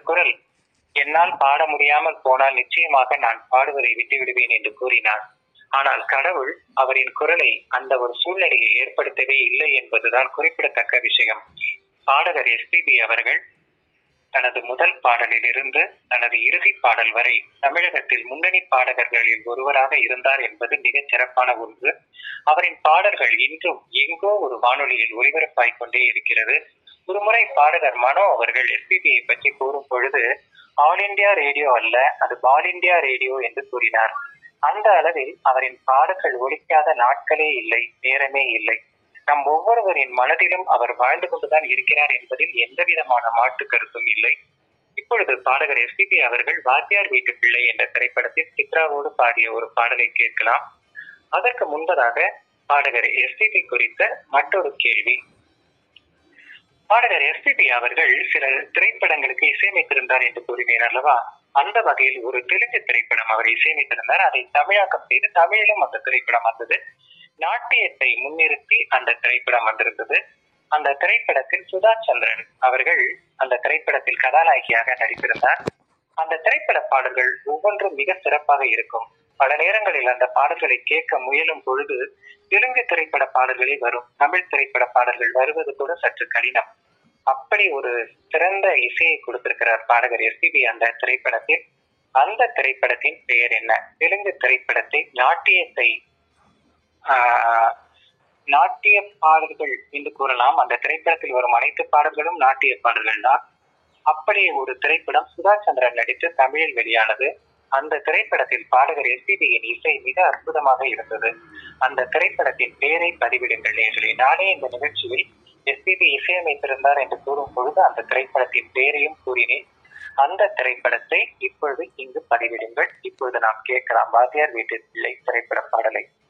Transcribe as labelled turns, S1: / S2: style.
S1: குரல் என்னால் பாட முடியாமல் போனால் நிச்சயமாக நான் பாடுவதை விட்டு விடுவேன் என்று கூறினார் ஆனால் கடவுள் அவரின் குரலை அந்த ஒரு சூழ்நிலையை ஏற்படுத்தவே இல்லை என்பதுதான் குறிப்பிடத்தக்க விஷயம் பாடகர் எஸ்பிபி அவர்கள் தனது முதல் பாடலில் இருந்து தனது இறுதி பாடல் வரை தமிழகத்தில் முன்னணி பாடகர்களில் ஒருவராக இருந்தார் என்பது மிகச் சிறப்பான ஒன்று அவரின் பாடல்கள் இன்றும் எங்கோ ஒரு வானொலியில் ஒலிபரப்பாய் கொண்டே இருக்கிறது ஒருமுறை பாடகர் மனோ அவர்கள் எஸ்பிபியை பற்றி கூறும் பொழுது ஆல் இந்தியா ரேடியோ அல்ல அது ஆல் இந்தியா ரேடியோ என்று கூறினார் அந்த அளவில் அவரின் பாடல்கள் ஒலிக்காத நாட்களே இல்லை நேரமே இல்லை நம் ஒவ்வொருவரின் மனதிலும் அவர் வாழ்ந்து கொண்டுதான் இருக்கிறார் என்பதில் எந்த விதமான மாற்று கருத்தும் இல்லை இப்பொழுது பாடகர் எஸ்பிபி அவர்கள் வாத்தியார் வீட்டு பிள்ளை என்ற திரைப்படத்தில் சித்ராவோடு பாடிய ஒரு பாடலை கேட்கலாம் அதற்கு முன்பதாக பாடகர் எஸ்பிபி குறித்த மற்றொரு கேள்வி பாடகர் எஸ்பிபி அவர்கள் சில திரைப்படங்களுக்கு இசையமைத்திருந்தார் என்று கூறினேன் அல்லவா அந்த வகையில் ஒரு தெலுங்கு திரைப்படம் அவர் இசையமைத்திருந்தார் அதை தமிழாக்கம் செய்து தமிழிலும் அந்த திரைப்படம் வந்தது நாட்டியத்தை முன்னிறுத்தி அந்த திரைப்படம் வந்திருந்தது அந்த திரைப்படத்தில் சுதா சந்திரன் அவர்கள் அந்த திரைப்படத்தில் கதாநாயகியாக நடித்திருந்தார் அந்த திரைப்பட பாடல்கள் ஒவ்வொன்றும் மிக சிறப்பாக இருக்கும் பல நேரங்களில் அந்த பாடல்களை கேட்க முயலும் பொழுது தெலுங்கு திரைப்பட பாடல்களே வரும் தமிழ் திரைப்பட பாடல்கள் வருவது கூட சற்று கடினம் அப்படி ஒரு சிறந்த இசையை கொடுத்திருக்கிறார் பாடகர் எஸ்பிபி அந்த திரைப்படத்தில் அந்த திரைப்படத்தின் பெயர் என்ன தெலுங்கு திரைப்படத்தை நாட்டியத்தை ஆஹ், நாட்டிய பாடல்கள் என்று கூறலாம் அந்த திரைப்படத்தில் வரும் அனைத்து பாடல்களும் நாட்டிய பாடல்கள் தான் அப்படி ஒரு திரைப்படம் சுதா சந்திரன் நடித்து தமிழில் வெளியானது அந்த திரைப்படத்தில் பாடகர் எஸ்பிபியின் இசை மிக அற்புதமாக இருந்தது அந்த திரைப்படத்தின் பெயரை பதிவிடுங்கள் நேர்களே நானே இந்த நிகழ்ச்சியில் எஸ்பிபி இசையமைத்திருந்தார் என்று கூறும் பொழுது அந்த திரைப்படத்தின் பெயரையும் கூறினேன் அந்த திரைப்படத்தை இப்பொழுது இங்கு பதிவிடுங்கள் இப்பொழுது நாம் கேட்கலாம் வாத்தியார் வீட்டு பிள்ளை திரைப்பட பாடலை